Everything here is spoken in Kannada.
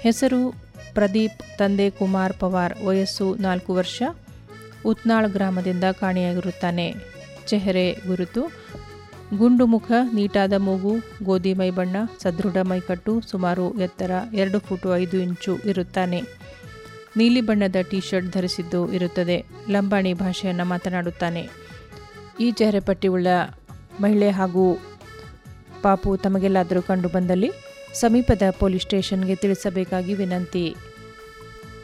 ಹೆಸರು ಪ್ರದೀಪ್ ತಂದೆ ಕುಮಾರ್ ಪವಾರ್ ವಯಸ್ಸು ನಾಲ್ಕು ವರ್ಷ ಉತ್ನಾಳ್ ಗ್ರಾಮದಿಂದ ಕಾಣೆಯಾಗಿರುತ್ತಾನೆ ಚೆಹರೆ ಗುರುತು ಗುಂಡು ಮುಖ ನೀಟಾದ ಮೂಗು ಗೋಧಿ ಮೈ ಬಣ್ಣ ಸದೃಢ ಮೈಕಟ್ಟು ಸುಮಾರು ಎತ್ತರ ಎರಡು ಫುಟು ಐದು ಇಂಚು ಇರುತ್ತಾನೆ ನೀಲಿ ಬಣ್ಣದ ಟಿ ಶರ್ಟ್ ಧರಿಸಿದ್ದು ಇರುತ್ತದೆ ಲಂಬಾಣಿ ಭಾಷೆಯನ್ನು ಮಾತನಾಡುತ್ತಾನೆ ಈ ಚೆಹರೆ ಪಟ್ಟಿಯುಳ್ಳ ಮಹಿಳೆ ಹಾಗೂ ಪಾಪು ತಮಗೆಲ್ಲಾದರೂ ಕಂಡು ಬಂದಲ್ಲಿ ಸಮೀಪದ ಪೊಲೀಸ್ ಸ್ಟೇಷನ್ಗೆ ತಿಳಿಸಬೇಕಾಗಿ ವಿನಂತಿ